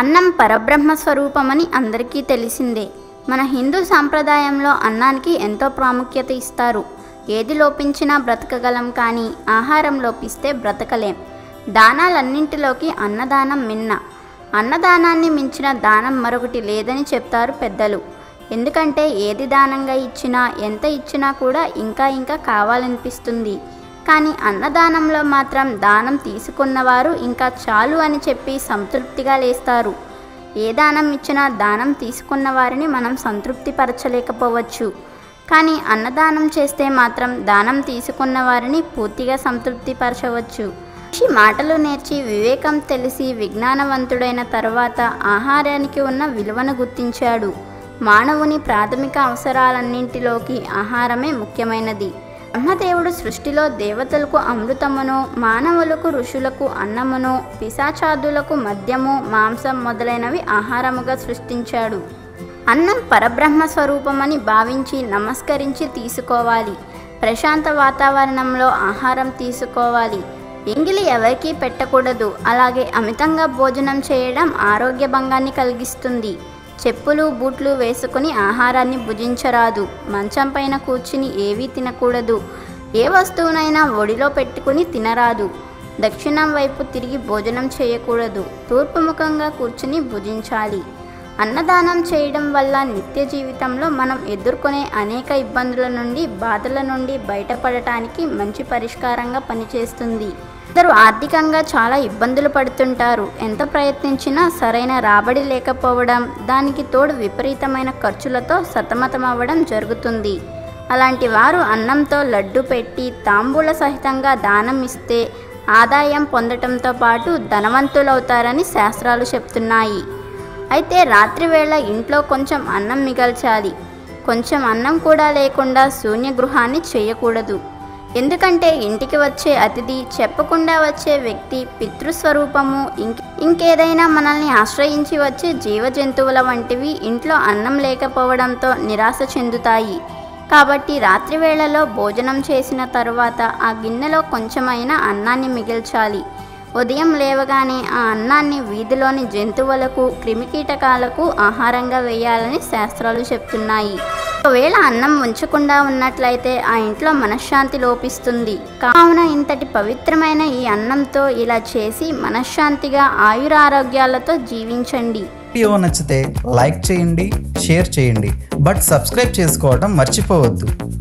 అన్నం పరబ్రహ్మ స్వరూపమని అందరికీ తెలిసిందే మన హిందూ సాంప్రదాయంలో అన్నానికి ఎంతో ప్రాముఖ్యత ఇస్తారు ఏది లోపించినా బ్రతకగలం కానీ ఆహారం లోపిస్తే బ్రతకలేం దానాలన్నింటిలోకి అన్నదానం మిన్న అన్నదానాన్ని మించిన దానం మరొకటి లేదని చెప్తారు పెద్దలు ఎందుకంటే ఏది దానంగా ఇచ్చినా ఎంత ఇచ్చినా కూడా ఇంకా ఇంకా కావాలనిపిస్తుంది కానీ అన్నదానంలో మాత్రం దానం తీసుకున్నవారు ఇంకా చాలు అని చెప్పి సంతృప్తిగా లేస్తారు ఏ దానం ఇచ్చినా దానం తీసుకున్న వారిని మనం సంతృప్తిపరచలేకపోవచ్చు కానీ అన్నదానం చేస్తే మాత్రం దానం తీసుకున్న వారిని పూర్తిగా సంతృప్తిపరచవచ్చు మనిషి మాటలు నేర్చి వివేకం తెలిసి విజ్ఞానవంతుడైన తర్వాత ఆహారానికి ఉన్న విలువను గుర్తించాడు మానవుని ప్రాథమిక అవసరాలన్నింటిలోకి ఆహారమే ముఖ్యమైనది బ్రహ్మదేవుడు సృష్టిలో దేవతలకు అమృతమును మానవులకు ఋషులకు అన్నమును పిశాచాదులకు మద్యము మాంసం మొదలైనవి ఆహారముగా సృష్టించాడు అన్నం పరబ్రహ్మ స్వరూపమని భావించి నమస్కరించి తీసుకోవాలి ప్రశాంత వాతావరణంలో ఆహారం తీసుకోవాలి ఎంగిలి ఎవరికీ పెట్టకూడదు అలాగే అమితంగా భోజనం చేయడం ఆరోగ్య భంగాన్ని కలిగిస్తుంది చెప్పులు బూట్లు వేసుకుని ఆహారాన్ని భుజించరాదు మంచం పైన కూర్చుని ఏవీ తినకూడదు ఏ వస్తువునైనా ఒడిలో పెట్టుకుని తినరాదు దక్షిణం వైపు తిరిగి భోజనం చేయకూడదు తూర్పు ముఖంగా కూర్చుని భుజించాలి అన్నదానం చేయడం వల్ల నిత్య జీవితంలో మనం ఎదుర్కొనే అనేక ఇబ్బందుల నుండి బాధల నుండి బయటపడటానికి మంచి పరిష్కారంగా పనిచేస్తుంది ఇద్దరు ఆర్థికంగా చాలా ఇబ్బందులు పడుతుంటారు ఎంత ప్రయత్నించినా సరైన రాబడి లేకపోవడం దానికి తోడు విపరీతమైన ఖర్చులతో సతమతమవ్వడం జరుగుతుంది అలాంటి వారు అన్నంతో లడ్డు పెట్టి తాంబూల సహితంగా దానం ఇస్తే ఆదాయం పొందటంతో పాటు ధనవంతులవుతారని శాస్త్రాలు చెప్తున్నాయి అయితే రాత్రివేళ ఇంట్లో కొంచెం అన్నం మిగల్చాలి కొంచెం అన్నం కూడా లేకుండా శూన్య గృహాన్ని చేయకూడదు ఎందుకంటే ఇంటికి వచ్చే అతిథి చెప్పకుండా వచ్చే వ్యక్తి పితృస్వరూపము ఇంక ఇంకేదైనా మనల్ని ఆశ్రయించి వచ్చే జీవ జంతువుల వంటివి ఇంట్లో అన్నం లేకపోవడంతో నిరాశ చెందుతాయి కాబట్టి రాత్రి వేళలో భోజనం చేసిన తరువాత ఆ గిన్నెలో కొంచెమైనా అన్నాన్ని మిగిల్చాలి ఉదయం లేవగానే ఆ అన్నాన్ని వీధిలోని జంతువులకు క్రిమికీటకాలకు ఆహారంగా వేయాలని శాస్త్రాలు చెప్తున్నాయి ఒకవేళ అన్నం ఉంచకుండా ఉన్నట్లయితే ఆ ఇంట్లో మనశ్శాంతి లోపిస్తుంది కావున ఇంతటి పవిత్రమైన ఈ అన్నంతో ఇలా చేసి మనశ్శాంతిగా ఆయురారోగ్యాలతో జీవించండి వీడియో నచ్చితే లైక్ చేయండి షేర్ చేయండి బట్ సబ్స్క్రైబ్ చేసుకోవడం మర్చిపోవద్దు